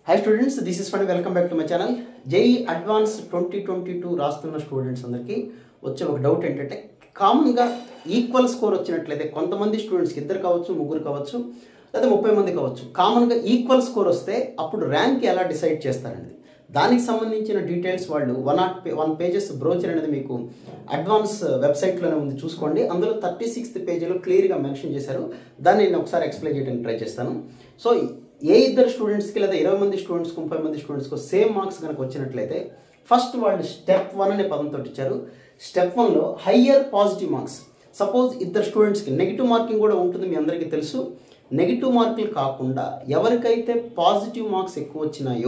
hi students this is fund welcome back to my channel JEE advance twenty twenty two రాస్తున్న students అందరికీ వచ్చే ఒక doubt ఏంటంటే కామన్గా ఈక్వల్ స్కోర్ వచ్చినట్లయితే కొంతమంది స్టూడెంట్స్కి ఇద్దరు కావచ్చు ముగ్గురు కావచ్చు లేదా ముప్పై మంది కావచ్చు కామన్గా ఈక్వల్ స్కోర్ వస్తే అప్పుడు ర్యాంక్ ఎలా డిసైడ్ చేస్తారండి దానికి సంబంధించిన డీటెయిల్స్ వాళ్ళు one not one pages brochure అనేది మీకు అడ్వాన్స్ వెబ్సైట్లోనే ఉంది చూసుకోండి అందులో థర్టీ సిక్స్త్ పేజీలో క్లియర్గా మెన్షన్ చేశారు దాన్ని నేను ఒకసారి ఎక్స్ప్లెయిన్ చేయడానికి ట్రై చేస్తాను సో ఏ ఇద్దరు స్టూడెంట్స్కి లేదా ఇరవై మంది స్టూడెంట్స్కి ముప్పై మంది స్టూడెంట్స్కి సేమ్ మార్క్స్ కనుక వచ్చినట్లయితే ఫస్ట్ వాళ్ళు స్టెప్ వన్ అనే పదంతో ఇచ్చారు స్టెప్ వన్లో హయ్యర్ పాజిటివ్ మార్క్స్ సపోజ్ ఇద్దరు స్టూడెంట్స్కి నెగిటివ్ మార్కింగ్ కూడా ఉంటుంది మీ అందరికీ తెలుసు నెగిటివ్ మార్కులు కాకుండా ఎవరికైతే పాజిటివ్ మార్క్స్ ఎక్కువ వచ్చినాయో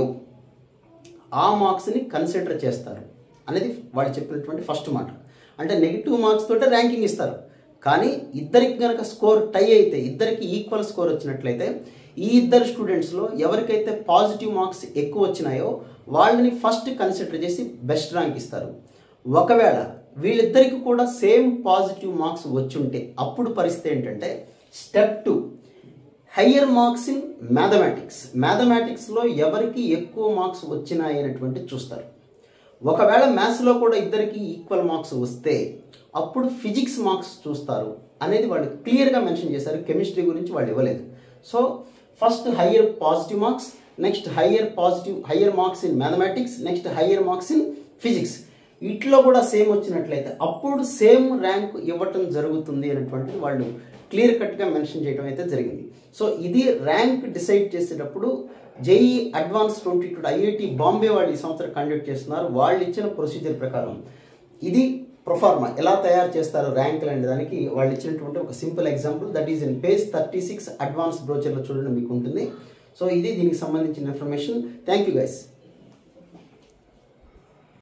ఆ మార్క్స్ని కన్సిడర్ చేస్తారు అనేది వాళ్ళు చెప్పినటువంటి ఫస్ట్ మాట అంటే నెగిటివ్ మార్క్స్ తోటే ర్యాంకింగ్ ఇస్తారు కానీ ఇద్దరికి కనుక స్కోర్ టై అయితే ఇద్దరికి ఈక్వల్ స్కోర్ వచ్చినట్లయితే ఈ ఇద్దరు స్టూడెంట్స్లో ఎవరికైతే పాజిటివ్ మార్క్స్ ఎక్కువ వచ్చినాయో వాళ్ళని ఫస్ట్ కన్సిడర్ చేసి బెస్ట్ ర్యాంక్ ఇస్తారు ఒకవేళ వీళ్ళిద్దరికి కూడా సేమ్ పాజిటివ్ మార్క్స్ వచ్చుంటే అప్పుడు పరిస్థితి ఏంటంటే step two higher marks in mathematics మ్యాథమెటిక్స్లో ఎవరికి ఎక్కువ మార్క్స్ వచ్చినాయి అనేటువంటి చూస్తారు ఒకవేళ మ్యాథ్స్లో కూడా ఇద్దరికి ఈక్వల్ మార్క్స్ వస్తే అప్పుడు ఫిజిక్స్ మార్క్స్ చూస్తారు అనేది వాళ్ళు క్లియర్గా మెన్షన్ చేశారు కెమిస్ట్రీ గురించి వాళ్ళు ఇవ్వలేదు so first higher positive marks next higher positive higher marks in mathematics next higher marks in physics వీటిలో కూడా సేమ్ వచ్చినట్లయితే అప్పుడు సేమ్ ర్యాంక్ ఇవ్వటం జరుగుతుంది అనేటువంటిది వాళ్ళు క్లియర్ కట్గా మెన్షన్ చేయడం అయితే జరిగింది సో ఇది ర్యాంక్ డిసైడ్ చేసేటప్పుడు JEE advance twenty two IIT Bombay వాళ్ళు ఈ సంవత్సరం కండక్ట్ చేస్తున్నారు వాళ్ళు ఇచ్చిన ప్రొసీజర్ ప్రకారం ఇది ప్రొఫార్మా ఎలా తయారు చేస్తారు ర్యాంకులు అనే దానికి వాళ్ళు ఇచ్చినటువంటి ఒక simple example that is in page thirty six advance బ్రోచర్లో చూడండి మీకు ఉంటుంది సో ఇది దీనికి సంబంధించిన ఇన్ఫర్మేషన్ థ్యాంక్ యూ గైస్